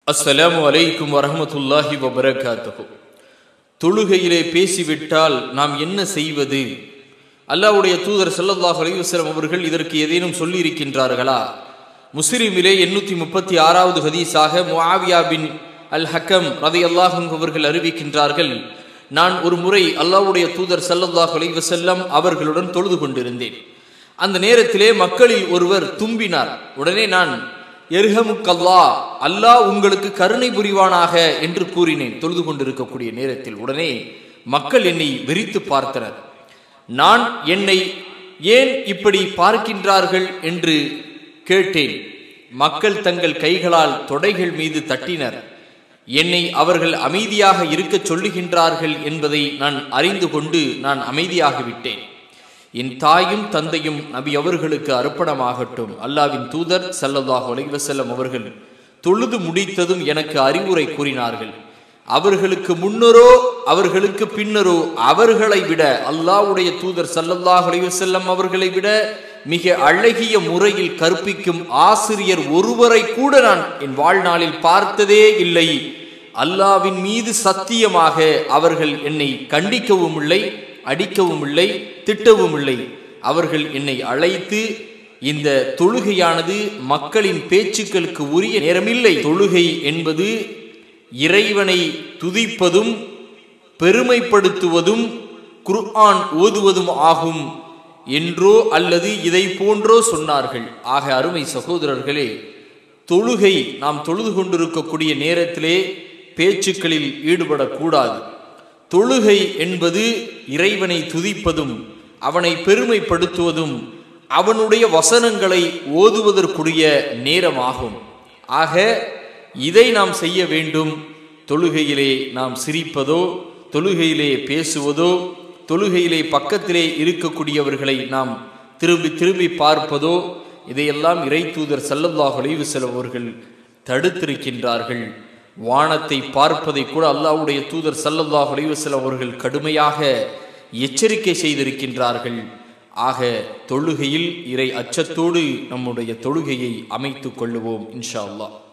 அஸ்ஸலாமு அலைக்கும் வரஹமத்துல்லாஹி வபரகாத்துஹு தொழுகையிலே பேசிவிட்டால் நாம் என்ன செய்வது அல்லாஹ்வுடைய தூதர் ஸல்லல்லாஹு அலைஹி வஸல்லம் அவர்கள் இதற்கு ஏதேனும் சொல்லி இருக்கின்றார்களா முஸ்லிமிலே எண்ணூத்தி முப்பத்தி ஆறாவது ஹதீஸாக முஆவியா பின் அல் ஹக்கம் ரதையல்லாஹு அவர்கள் அறிவிக்கின்றார்கள் நான் ஒரு முறை அல்லாஹ்வுடைய தூதர் ஸல்லல்லாஹு அலைஹி வஸல்லம் அவர்களுடன் தொழுது கொண்டிருந்தேன் அந்த நேரத்திலே மக்களில் ஒருவர் தும்பினார் உடனே நான் எருகமுக்கல்லா அல்லாஹ் உங்களுக்கு கருணை புரிவானாக என்று கூறினேன் தொழுது கொண்டிருக்கக்கூடிய நேரத்தில் உடனே மக்கள் என்னை வெறித்து பார்த்தனர் நான் என்னை ஏன் இப்படி பார்க்கின்றார்கள் என்று கேட்டேன் மக்கள் தங்கள் கைகளால் தொடைகள் மீது தட்டினர் என்னை அவர்கள் அமைதியாக இருக்கச் சொல்லுகின்றார்கள் என்பதை நான் அறிந்து கொண்டு நான் அமைதியாகிவிட்டேன் என் தாயும் தந்தையும் நபி அவர்களுக்கு அர்ப்பணமாகட்டும் அல்லாவின் தூதர் சல்லல்லாஹு அலைஹி வஸல்லம் அவர்கள் தொழுது முடித்ததும் எனக்கு அறிவுரை கூறினார்கள் அவர்களுக்கு முன்னரோ அவர்களுக்கு பின்னரோ அவர்களை விட அல்லாஹ்வுடைய தூதர் சல்லல்லாஹு அலைஹி வஸல்லம் அவர்களை விட மிக அழகிய முறையில் கற்பிக்கும் ஆசிரியர் ஒருவரை கூட நான் என் வாழ்நாளில் பார்த்ததே இல்லை அல்லாவின் மீது சத்தியமாக அவர்கள் என்னை கண்டிக்கவும் இல்லை அடிக்கவும் இல்லை திட்டவும் இல்லை அவர்கள் என்னை அழைத்து இந்த தொழுகையானது மக்களின் பேச்சுக்களுக்கு உரிய நேரமில்லை தொழுகை என்பது இறைவனை துதிப்பதும் பெருமைப்படுத்துவதும் குர்ஆன் ஓதுவதும் ஆகும் என்றோ அல்லது இதை போன்றோ சொன்னார்கள் ஆக அருமை சகோதரர்களே தொழுகை நாம் தொழுது கொண்டிருக்கக்கூடிய நேரத்திலே பேச்சுக்களில் ஈடுபடக்கூடாது தொழுகை என்பது இறைவனை துதிப்பதும் அவனை பெருமைப்படுத்துவதும் அவனுடைய வசனங்களை ஓதுவதற்குரிய நேரமாகும் ஆக இதை நாம் செய்ய வேண்டும் தொழுகையிலே நாம் சிரிப்பதோ தொழுகையிலே பேசுவதோ தொழுகையிலே பக்கத்திலே இருக்கக்கூடியவர்களை நாம் திரும்பி திரும்பி பார்ப்பதோ இதையெல்லாம் இறை தூதர் சல்லல்லாஹ் அலைவுசலம் அவர்கள் தடுத்திருக்கின்றார்கள் வானத்தை பார்ப்பதை கூட அல்லாஹ்வுடைய தூதர் சல்லல்லாஹ் அலைவசலம் அவர்கள் கடுமையாக எச்சரிக்கை செய்திருக்கின்றார்கள் ஆக தொழுகையில் இறை அச்சத்தோடு நம்முடைய தொழுகையை அமைத்துக் கொள்ளுவோம் இன்ஷா அல்லாஹ்